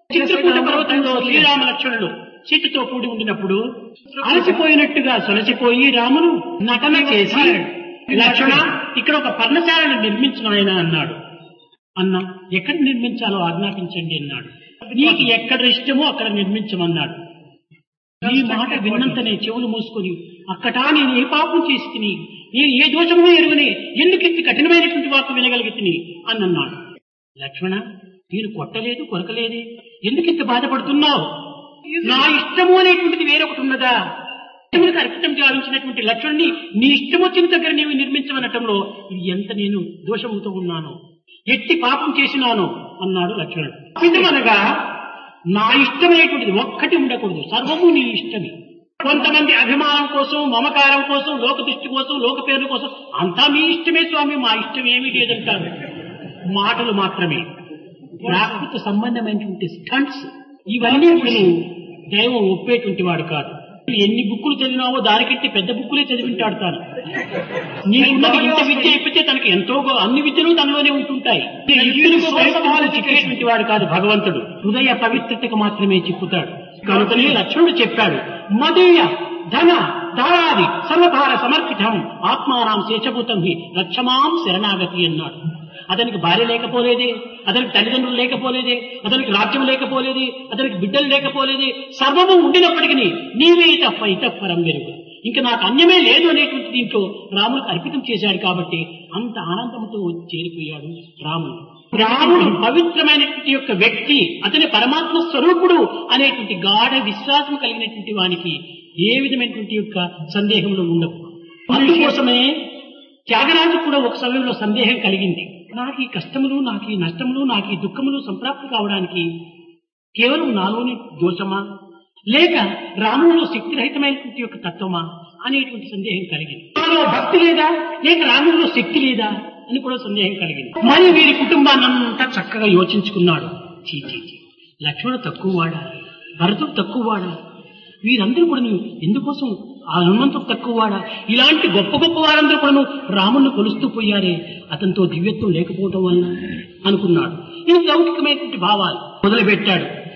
చిత్రకూట పర్వతంలో శ్రీరామ లక్ష్మణుడు సీతతో కూడి ఉండినప్పుడు అలసిపోయినట్టుగా సొలసిపోయి రామును నటన చేసి లక్ష్మణ ఇక్కడ ఒక పర్ణశాలను నిర్మించిన ఆయన అన్నాడు అన్నా ఎక్కడ నిర్మించాలో ఆజ్ఞాపించండి అన్నాడు నీకు ఎక్కడ ఇష్టమో అక్కడ నిర్మించమన్నాడు ఈ మాట విన్నంతనే చెవులు మూసుకొని అక్కటా నేను ఏ పాపం చేసి తిని నేను ఏ దోషమో ఎరుగనే ఎందుకు ఇంత కఠినమైనటువంటి వాకు వినగలిగి తిని అని అన్నాడు లక్ష్మణ నేను కొట్టలేదు కొరకలేదే ఎందుకు ఇంత బాధపడుతున్నావు నా ఇష్టము అనేటువంటిది వేరొకటి ఉన్నదా ఇష్టములకు అర్పితం గావించినటువంటి లక్ష్మణ్ణి నీ ఇష్టం వచ్చిన దగ్గర నీవు నిర్మించమనటంలో ఇది ఎంత నేను దోషముతో ఉన్నాను ఎట్టి పాపం చేసినాను అన్నాడు లక్ష్మణుడు ఇష్టమనగా నా ఇష్టమైనటువంటిది ఒక్కటి ఉండకూడదు సర్వము నీ ఇష్టమే కొంతమంది అభిమానం కోసం మమకారం కోసం లోక దృష్టి కోసం లోక పేర్ల కోసం అంతా మీ ఇష్టమే స్వామి మా ఇష్టం ఏమీ లేదంటారు మాటలు మాత్రమే ప్రాకృత సంబంధమైనటువంటి స్టంట్స్ ఇవన్నీ ఇప్పుడు దైవం ఒప్పేటువంటి వాడు కాదు ఎన్ని బుక్కులు చదివినావో దానికంటే పెద్ద బుక్కులే చదివింటాడు తాను నీకున్నది ఇంత విద్య ఇప్పితే తనకి ఎంతో గొ- అన్ని విద్యలు తనలోనే ఉంటుంటాయి చెప్పేటువంటి వాడు కాదు భగవంతుడు హృదయ పవిత్రతకు మాత్రమే చెప్పుతాడు కనుకనే లక్ష్మణుడు చెప్పాడు మదీయ ధన దారాది సర్వభార సమర్పితం ఆత్మానాం శేషభూతం హి రక్షమాం శరణాగతి అన్నాడు అతనికి భార్య లేకపోలేదే అతనికి తల్లిదండ్రులు లేకపోలేదే అతనికి రాజ్యం లేకపోలేదే అతనికి బిడ్డలు లేకపోలేదే సర్వము ఉండినప్పటికీ నీవే తప్ప ఇతప్పరం వెరుగు ఇంకా నాకు అన్యమే లేదు అనేటువంటి దీంట్లో రాములకు అర్పితం చేశాడు కాబట్టి అంత ఆనందంతో వచ్చి చేరిపోయాడు రాముడు రాముడు పవిత్రమైనటువంటి యొక్క వ్యక్తి అతని పరమాత్మ స్వరూపుడు అనేటువంటి గాఢ విశ్వాసం కలిగినటువంటి వానికి ఏ విధమైనటువంటి యొక్క సందేహంలో ఉండవు అందుకోసమే త్యాగరాజు కూడా ఒక సమయంలో సందేహం కలిగింది నాకు ఈ కష్టములు నాకు ఈ నష్టములు నాకు ఈ దుఃఖములు సంప్రాప్తి కావడానికి కేవలం నాలోని దోషమా లేక రాములో శక్తిరహితమైనటువంటి యొక్క తత్వమా అనేటువంటి సందేహం కలిగింది నాలో భక్తి లేదా లేక రాముడిలో శక్తి లేదా అని కూడా సందేహం కలిగింది మరి వీరి కుటుంబాన్నంతా చక్కగా యోచించుకున్నాడు చీ చీ చీ లక్ష్మణుడు తక్కువ వాడా భరతుడు తక్కువ వాడా వీరందరూ కూడా ఎందుకోసం ఆ హనుమంతుడు తక్కువ వాడా ఇలాంటి గొప్ప గొప్ప వారందరూ కూడా రాముణ్ణి కొలుస్తూ పోయారే అతనితో దివ్యత్వం లేకపోవటం వలన అనుకున్నాడు ఇది లౌకికమైనటువంటి భావాలు మొదలుపెట్టాడు